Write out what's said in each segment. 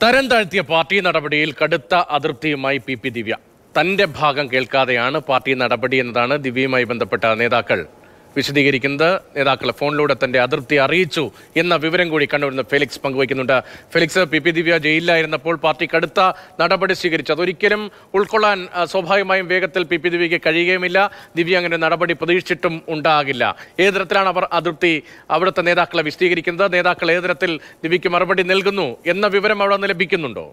തരം താഴ്ത്തിയ പാർട്ടി നടപടിയിൽ കടുത്ത അതൃപ്തിയുമായി പി പി ദിവ്യ തന്റെ ഭാഗം കേൾക്കാതെയാണ് പാർട്ടി നടപടി എന്നതാണ് ദിവ്യയുമായി ബന്ധപ്പെട്ട നേതാക്കൾ വിശദീകരിക്കുന്നത് നേതാക്കളെ ഫോണിലൂടെ തന്റെ അതൃപ്തി അറിയിച്ചു എന്ന വിവരം കൂടി കണ്ണൂരിൽ നിന്ന് ഫെലിക്സ് പങ്കുവയ്ക്കുന്നുണ്ട് ഫെലിക്സ് പി പി ദിവ്യ ജയിലിലായിരുന്നപ്പോൾ പാർട്ടി കടുത്ത നടപടി സ്വീകരിച്ചു അതൊരിക്കലും ഉൾക്കൊള്ളാൻ ആ, സ്വാഭാവികമായും വേഗത്തിൽ പി പി ദിവ്യയ്ക്ക് കഴിയുകയുമില്ല ദിവ്യ അങ്ങനെ നടപടി പ്രതീക്ഷിച്ചിട്ടും ഉണ്ടാകില്ല ഏത് തരത്തിലാണ് അവർ അതൃപ്തി അവിടുത്തെ നേതാക്കളെ വിശദീകരിക്കുന്നത് നേതാക്കൾ ഏത് തരത്തിൽ ദിവ്യയ്ക്ക് മറുപടി നൽകുന്നു എന്ന വിവരം അവിടെ നിന്ന് ലഭിക്കുന്നുണ്ടോ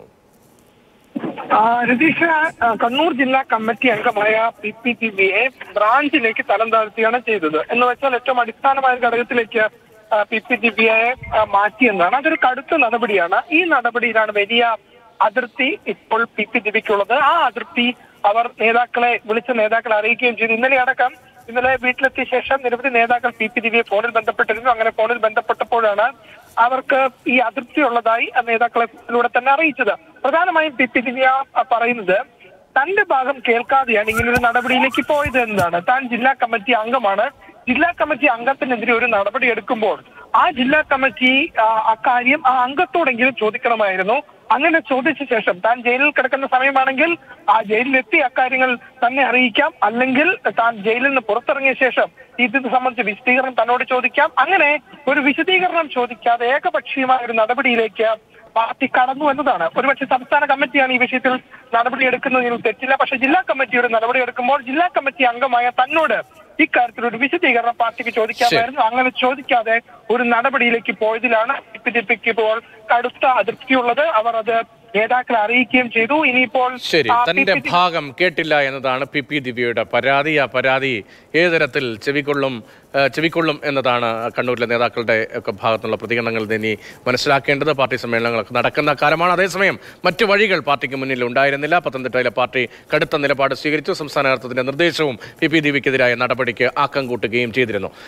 ആ, രതീഷ് ആ, കണ്ണൂർ ജില്ലാ കമ്മിറ്റി അംഗമായ പി പി ടി ബിയെ ബ്രാഞ്ചിലേക്ക് തരം താഴ്ത്തിയാണ് ചെയ്തത് എന്ന് വെച്ചാൽ ഏറ്റവും അടിസ്ഥാനമായ ഒരു ഘടകത്തിലേക്ക് പി പി ടി ബിയെ മാറ്റിയെന്നാണ് അതൊരു കടുത്ത നടപടിയാണ് ഈ നടപടിയിലാണ് വലിയ അതിർത്തി ഇപ്പോൾ പി പി ദിബിക്കുള്ളത് ആ അതിർത്തി അവർ നേതാക്കളെ വിളിച്ച നേതാക്കളെ അറിയിക്കുകയും ചെയ്തു ഇന്നലെ അടക്കം ഇന്നലെ വീട്ടിലെത്തിയ ശേഷം നിരവധി നേതാക്കൾ പി പി ദിവ്യെ ഫോണിൽ ബന്ധപ്പെട്ടിരുന്നു അങ്ങനെ ഫോണിൽ ബന്ധപ്പെട്ടപ്പോഴാണ് അവർക്ക് ഈ അതിർത്തി ഉള്ളതായി ആ നേതാക്കളെ ഫോണിലൂടെ തന്നെ അറിയിച്ചത് പ്രധാനമായും പി പി ദിവ്യ ആ, പറയുന്നത് തന്റെ ഭാഗം കേൾക്കാതെയാണ് ഇങ്ങനൊരു നടപടിയിലേക്ക് പോയത് എന്നതാണ് താൻ ജില്ലാ കമ്മിറ്റി അംഗമാണ് ജില്ലാ കമ്മിറ്റി അംഗത്തിനെതിരെ ഒരു നടപടി എടുക്കുമ്പോൾ ആ ജില്ലാ കമ്മിറ്റി ആ, അക്കാര്യം ആ അംഗത്തോടെങ്കിലും ചോദിക്കണമായിരുന്നു അങ്ങനെ ചോദിച്ച ശേഷം താൻ ജയിലിൽ കിടക്കുന്ന സമയമാണെങ്കിൽ ആ ജയിലിലെത്തി അക്കാര്യങ്ങൾ തന്നെ അറിയിക്കാം അല്ലെങ്കിൽ താൻ ജയിലിൽ നിന്ന് പുറത്തിറങ്ങിയ ശേഷം ഇത് സംബന്ധിച്ച് വിശദീകരണം തന്നോട് ചോദിക്കാം അങ്ങനെ ഒരു വിശദീകരണം ചോദിക്കാതെ ഏകപക്ഷീയമായ ഒരു നടപടിയിലേക്ക് പാർട്ടി കടന്നു എന്നതാണ് ഒരുപക്ഷെ സംസ്ഥാന കമ്മിറ്റിയാണ് ഈ വിഷയത്തിൽ നടപടി എടുക്കുന്നതിൽ തെറ്റില്ല പക്ഷെ ജില്ലാ കമ്മിറ്റി ഒരു നടപടി എടുക്കുമ്പോൾ ജില്ലാ കമ്മിറ്റി അംഗമായ തന്നോട് ഇക്കാര്യത്തിൽ ഒരു വിശദീകരണം പാർട്ടിക്ക് ചോദിക്കാമായിരുന്നു അങ്ങനെ ചോദിക്കാതെ ഒരു നടപടിയിലേക്ക് പോയതിലാണ് ഇപ്പിതിപ്പിക്ക് ഇപ്പോൾ കടുത്ത അതൃപ്തിയുള്ളത് അവർ അത് നേതാക്കളെ അറിയിക്കുകയും ചെയ്തു ഇനിയിപ്പോൾ ശരി ആ, തന്റെ PPT ഭാഗം കേട്ടില്ല എന്നതാണ് പി പി ദിവ്യയുടെ പരാതി ആ പരാതി ഏത് തരത്തിൽ ചെവിക്കൊള്ളും ആ, ചെവിക്കൊള്ളും എന്നതാണ് കണ്ണൂരിലെ നേതാക്കളുടെ ഒക്കെ ഭാഗത്തുള്ള പ്രതികരണങ്ങൾ ഇനി മനസ്സിലാക്കേണ്ടത് പാർട്ടി സമ്മേളനങ്ങളൊക്കെ നടക്കുന്ന കാലമാണ് അതേസമയം മറ്റു വഴികൾ പാർട്ടിക്ക് മുന്നിൽ ഉണ്ടായിരുന്നില്ല പത്തനംതിട്ടയിലെ പാർട്ടി കടുത്ത നിലപാട് സ്വീകരിച്ചു സംസ്ഥാന നേതൃത്വത്തിന്റെ നിർദ്ദേശവും പി പി ദിവ്യക്കെതിരായ നടപടിക്ക് ആക്കം കൂട്ടുകയും ചെയ്തിരുന്നു